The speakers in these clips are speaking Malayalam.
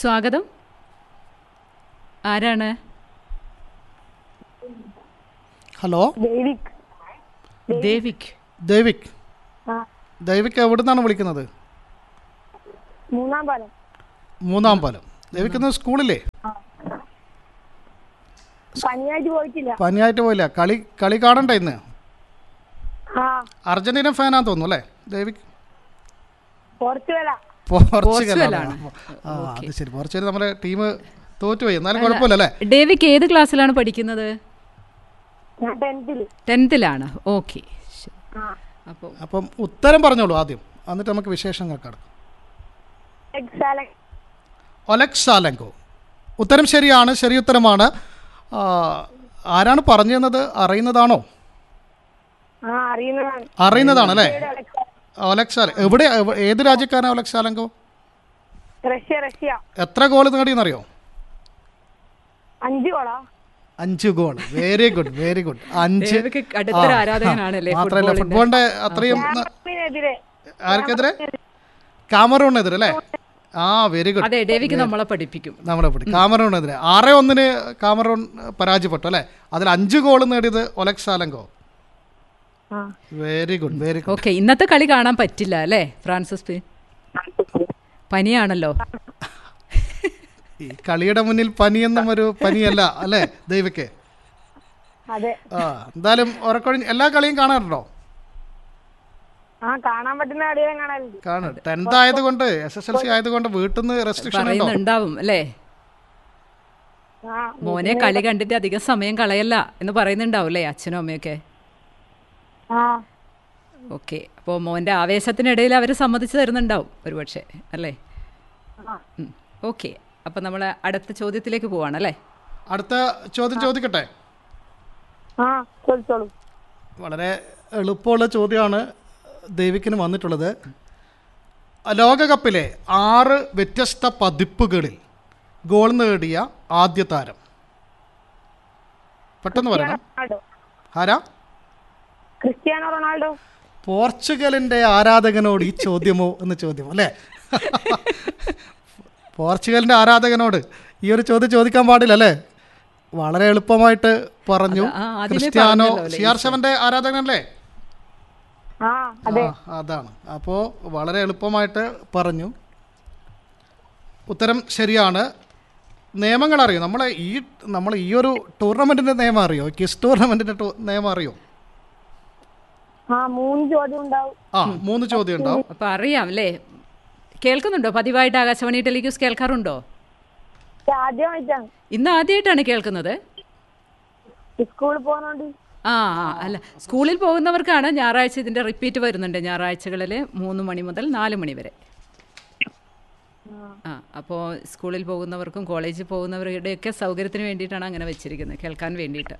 സ്വാഗതം ആരാണ് ഹലോ ദേവിക് ദേവിക് ദേവിക് ആ ദേവിക് എവിടെ നിന്നാണ് വിളിക്കുന്നത് മൂന്നാം പാലം മൂന്നാം പാലം ദേവിക് ഇന്ന് സ്കൂളില്ലേ പനിയായിട്ട് പോയിട്ടില്ല പനിയായിട്ട് പോയില്ല കളി കളി കാണണ്ടേ ഇന്ന് ആ അർജന്റീന ഫാനാന്ന് തോന്നുന്നു അല്ലേ ദേവിക് പോർച്ചുഗലാ പോർച്ചുഗലാണ് ആ അത് ശരി പോർച്ചുഗൽ നമ്മുടെ ടീം തോറ്റുപോയി എന്നാലും കുഴപ്പമില്ല അല്ലേ ഡേവിക് ഏത് ക്ലാസ്സിലാണ് പഠിക്കുന്നത് ഞാൻ ടെൻത്തില് ടെൻത്തിലാണ് ഓക്കെ ആ അപ്പോൾ അപ്പം ഉത്തരം പറഞ്ഞോളൂ ആദ്യം എന്നിട്ട് നമുക്ക് വിശേഷങ്ങൾ കിടക്കാം എക്സാല ഒലക്സ് സാലങ്കോ ഉത്തരം ശരിയാണ് ശരി ഉത്തരമാണ് ആ, ആരാണ് പറഞ്ഞു തന്നത് അറിയുന്നതാണോ ആ അറിയുന്നതാണ് അറിയുന്നതാണ് അല്ലേ അലക്സാ- ഒലക്സ് സാല എവിടെ എവ- ഏത് രാജ്യക്കാരാണ് ഒലക്സ് സാലങ്കോ റഷ്യ റഷ്യ എത്ര ഗോൾ നേടിയെന്നറിയോ അഞ്ചു കോളാ അഞ്ച് goal very good very good അഞ്ച് ദേവിക് അടുത്തൊരു ആരാധകനാണല്ലേ മാത്രമല്ല ഫുട്ബോളിന്റെ അത്രയും ന- ക്യാമറൂണിനെതിരെ ആർക്കെതിരെ കാമറൂണിനെതിരെ അല്ലേ ആ വെരി ഗുഡ് അതെ ഡേവിക്ക് നമ്മളെ പഠിപ്പിക്കും നമ്മളെ പിടി കാമറൂണിനെതിരെ ആറ് ഒന്നിന് കാമറൂൺ പരാജയപ്പെട്ടു അല്ലേ അതിൽ അഞ്ച് ഗോൾ നേടിയത് ഒലക്സ് സാലങ്കോ ആ very good very good okay ഇന്നത്തെ കളി കാണാൻ പറ്റില്ല അല്ലേ ഫ്രാൻസിസ് പി പനിയാണല്ലോ ഈ കളിയുടെ മുന്നിൽ പനിയെന്നും ഒരു പനിയല്ല അല്ലേ ദൈവക്ക് അതെ ആ എന്തായാലും ഉറക്കൊഴിഞ്ഞ് എല്ലാ കളിയും കാണാറുണ്ടോ ആ കാണാൻ പറ്റുന്ന കളികളും കാണലുണ്ട് കാണും ടെൻത്ത് ആയതുകൊണ്ട് എസ് എസ് എൽ സി ആയതുകൊണ്ട് വീട്ടിൽ നിന്ന് റെസ്ട്രിക്ഷൻ ഉണ്ടോ പറയുന്നുണ്ടാവും അല്ലേ ആ മോനെ കളി കണ്ടിട്ട് അധികം സമയം കളയല്ല എന്ന് പറയുന്നുണ്ടാവും അല്ലേ അച്ഛനും അമ്മയൊക്കെ ആ ഓക്കെ അപ്പോൾ മോൻ്റെ ആവേശത്തിനിടയിൽ അവർ സമ്മതിച്ചു തരുന്നുണ്ടാവും ഒരുപക്ഷെ അല്ലേ ആ. ഓക്കെ അപ്പം നമ്മൾ അടുത്ത ചോദ്യത്തിലേക്ക് പോവാണല്ലേ അടുത്ത ചോദ്യം ചോദിക്കട്ടെ ആ ചോദിച്ചോളൂ വളരെ എളുപ്പമുള്ള ചോദ്യമാണ് ദേവിക്കിന് വന്നിട്ടുള്ളത് ലോകകപ്പിലെ ആറ് വ്യത്യസ്ത പതിപ്പുകളിൽ ഗോൾ നേടിയ ആദ്യ താരം പെട്ടെന്ന് പറയണം റൊണാൾഡോ ആരാ ക്രിസ്ത്യാനോ റൊണാൾഡോ പോർച്ചുഗലിൻ്റെ ആരാധകനോട് ഈ ചോദ്യമോ എന്ന് ചോദ്യം അല്ലേ പോർച്ചുഗലിൻ്റെ ആരാധകനോട് ഈ ഒരു ചോദ്യം ചോദിക്കാൻ പാടില്ല അല്ലേ വളരെ എളുപ്പമായിട്ട് പറഞ്ഞു അത് ആ, ആദ്യമേ ക്രിസ്ത്യാനോ പറഞ്ഞല്ലോ അല്ലേ സി ആർ സെവൻ്റെ ആരാധകനല്ലേ ആ അതെ ആ, അതാണ് അപ്പോൾ വളരെ എളുപ്പമായിട്ട് പറഞ്ഞു ഉത്തരം ശരിയാണ് നിയമങ്ങൾ അറിയോ നമ്മളെ ഈ നമ്മൾ ഈ ഒരു ടൂർണമെൻറ്റിൻ്റെ നിയമം അറിയോ കിസ് ടൂർണമെൻറ്റിൻ്റെ നിയമം അറിയോ ആ മൂന്ന് ചോദ്യം ഉണ്ടാവും ആ മൂന്ന് ചോദ്യം ഉണ്ടാവും അപ്പോൾ അറിയാം അല്ലേ കേൾക്കുന്നുണ്ടോ പതിവായിട്ട് ആകാശവാണി ടെലിഗ്യൂസ് കേൾക്കാറുണ്ടോ ഇത് ആദ്യമായിട്ടാണ് ഇന്ന് ആദ്യമായിട്ടാണ് കേൾക്കുന്നത് സ്കൂളിൽ പോകുന്നോണ്ട് ആ ആ അല്ല സ്കൂളിൽ പോകുന്നവർക്കാണ് ഞായറാഴ്ച ഇതിൻ്റെ റിപ്പീറ്റ് വരുന്നുണ്ട് ഞായറാഴ്ചകളിൽ മൂന്ന് മണി മുതൽ നാല് മണി വരെ ആ അപ്പോൾ സ്കൂളിൽ പോകുന്നവർക്കും കോളേജിൽ പോകുന്നവരുടെയൊക്കെ സൗകര്യത്തിന് വേണ്ടിയിട്ടാണ് അങ്ങനെ വെച്ചിരിക്കുന്നത് കേൾക്കാൻ വേണ്ടിയിട്ട്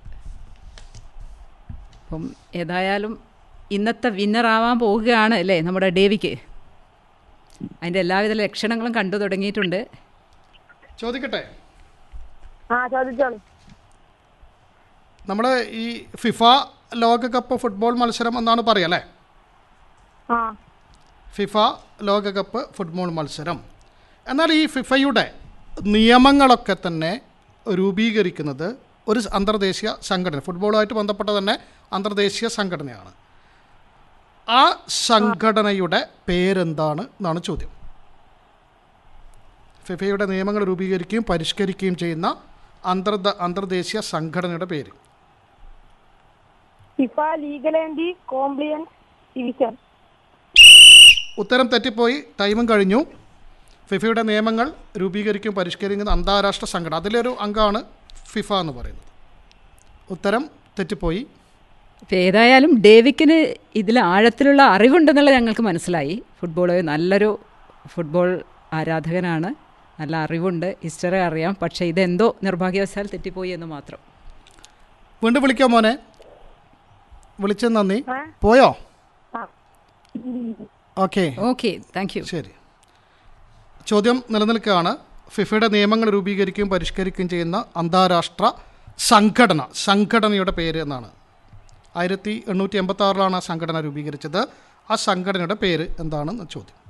അപ്പം ഏതായാലും ഇന്നത്തെ വിന്നറാവാൻ പോവുകയാണ് അല്ലേ നമ്മുടെ ഡേവിക്ക് അതിൻ്റെ എല്ലാവിധ ലക്ഷണങ്ങളും കണ്ടു തുടങ്ങിയിട്ടുണ്ട് ചോദിക്കട്ടെ ആ ചോദിച്ചോളൂ നമ്മൾ ഈ ഫിഫ ലോകകപ്പ് ഫുട്ബോൾ മത്സരം എന്നാണ് പറയുക അല്ലേ ആ ഫിഫ ലോകകപ്പ് ഫുട്ബോൾ മത്സരം എന്നാൽ ഈ ഫിഫയുടെ നിയമങ്ങളൊക്കെ തന്നെ രൂപീകരിക്കുന്നത് ഒരു അന്തർദേശീയ സംഘടന ഫുട്ബോളുമായിട്ട് ബന്ധപ്പെട്ട തന്നെ അന്തർദേശീയ സംഘടനയാണ് ആ സംഘടനയുടെ പേരെന്താണ് എന്നാണ് ചോദ്യം ഫിഫയുടെ നിയമങ്ങൾ രൂപീകരിക്കുകയും പരിഷ്കരിക്കുകയും ചെയ്യുന്ന അന്തർ അന്തർദേശീയ സംഘടനയുടെ പേര് FIFA legal and compliance division ഉത്തരം തെറ്റിപ്പോയി ടൈമും കഴിഞ്ഞു ഫിഫയുടെ നിയമങ്ങൾ രൂപീകരിക്കുകയും പരിഷ്കരിക്കുന്ന അന്താരാഷ്ട്ര സംഘടന അതിലൊരു അംഗമാണ് ഫിഫ എന്ന് പറയുന്നത് ഉത്തരം തെറ്റിപ്പോയി ഇപ്പം ഏതായാലും ഡേവിക്കിന് ഇതിൽ ആഴത്തിലുള്ള അറിവുണ്ടെന്നുള്ളത് ഞങ്ങൾക്ക് മനസ്സിലായി ഫുട്ബോൾ നല്ലൊരു ഫുട്ബോൾ ആരാധകനാണ് നല്ല അറിവുണ്ട് ഹിസ്റ്ററി അറിയാം പക്ഷേ ഇതെന്തോ നിർഭാഗ്യവശാൽ തെറ്റിപ്പോയി എന്ന് മാത്രം വീണ്ടും വിളിക്കാം മോനെ വിളിച്ചത് നന്ദി ഏ? പോയോ ആ ഓക്കെ ഓക്കെ താങ്ക് യു ശരി ചോദ്യം നിലനിൽക്കുകയാണ് ഫിഫയുടെ നിയമങ്ങൾ രൂപീകരിക്കുകയും പരിഷ്കരിക്കുകയും ചെയ്യുന്ന അന്താരാഷ്ട്ര സംഘടന സംഘടനയുടെ പേര് എന്നാണ് ആയിരത്തി എണ്ണൂറ്റി എൺപത്തി ആറിലാണ് ആ സംഘടന രൂപീകരിച്ചത് ആ സംഘടനയുടെ പേര് എന്താണെന്ന് ചോദ്യം